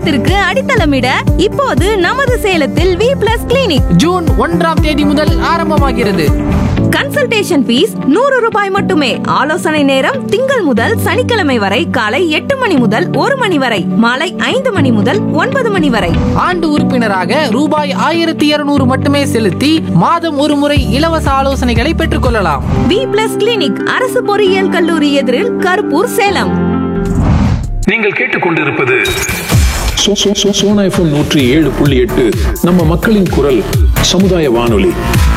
எதிர்காலத்திற்கு அடித்தளமிட இப்போது நமது சேலத்தில் வி பிளஸ் கிளினிக் ஜூன் ஒன்றாம் தேதி முதல் ஆரம்பமாகிறது கன்சல்டேஷன் ஃபீஸ் நூறு ரூபாய் மட்டுமே ஆலோசனை நேரம் திங்கள் முதல் சனிக்கிழமை வரை காலை எட்டு மணி முதல் ஒரு மணி வரை மாலை ஐந்து மணி முதல் ஒன்பது மணி வரை ஆண்டு உறுப்பினராக ரூபாய் ஆயிரத்தி இருநூறு மட்டுமே செலுத்தி மாதம் ஒரு முறை இலவச ஆலோசனைகளை பெற்றுக்கொள்ளலாம் வி பிளஸ் கிளினிக் அரசு பொறியியல் கல்லூரி எதிரில் கருப்பூர் சேலம் நீங்கள் கேட்டுக்கொண்டிருப்பது சோ- சோ- சோ- சோனா எஃப்எம் நூற்றி ஏழு புள்ளி எட்டு நம்ம மக்களின் குரல் சமுதாய வானொலி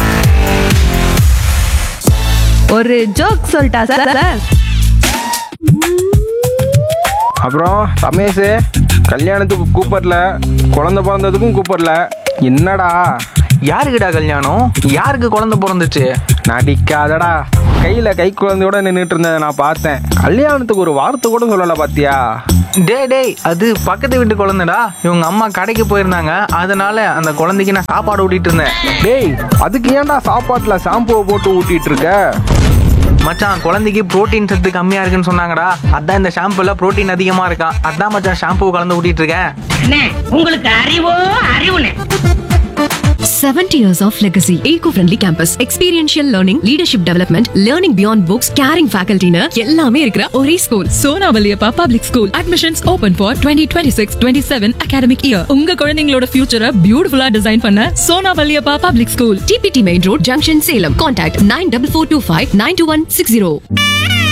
ஒரு ஜோக் சொல்லிட்டா சார் சார் அப்புறம் ரமேஷ் கல்யாணத்துக்கு கூப்பிடல குழந்தை பிறந்ததுக்கும் கூப்பிடல என்னடா யாருக்குடா கல்யாணம் யாருக்கு குழந்தை பிறந்துச்சு நடிக்காதடா கையில கை குழந்தையோட நின்றுட்டு இருந்ததை நான் பார்த்தேன் கல்யாணத்துக்கு ஒரு வார்த்தை கூட சொல்லல பாத்தியா டேய் டேய் அது பக்கத்து வீட்டு குழந்தைடா இவங்க அம்மா கடைக்கு போயிருந்தாங்க அதனால அந்த குழந்தைக்கு நான் சாப்பாடு ஊட்டிட்டு இருந்தேன் டேய் அதுக்கு ஏன்டா சாப்பாட்டுல ஷாம்புவை போட்டு ஊட்டிட்டு இருக்க மச்சான் குழந்தைக்கு புரோட்டீன் சத்து கம்மியா இருக்குன்னு சொன்னாங்கடா அதான் இந்த ஷாம்புல புரோட்டீன் அதிகமா இருக்கான் அதான் மச்சான் ஷாம்பு கலந்து ஊட்டிட்டு இருக்கேன் அண்ணே, உங்களுக்கு அறிவோ அறிவுனே 70 years of legacy. Eco-friendly campus. Experiential learning, leadership development, learning beyond books, caring faculty னு எல்லாமே இருக்கிற ஒரே school Sona Valliappa public school admissions open for twenty twenty six twenty seven academic year உங்க குழந்தைங்களோட ஃபியூச்சரை பியூட்டிஃபுல்லா டிசைன் பண்ண சோனா வலியப்பா பப்ளிக் ஸ்கூல் டிபிடி main road junction Salem contact nine double four two five nine two one six zero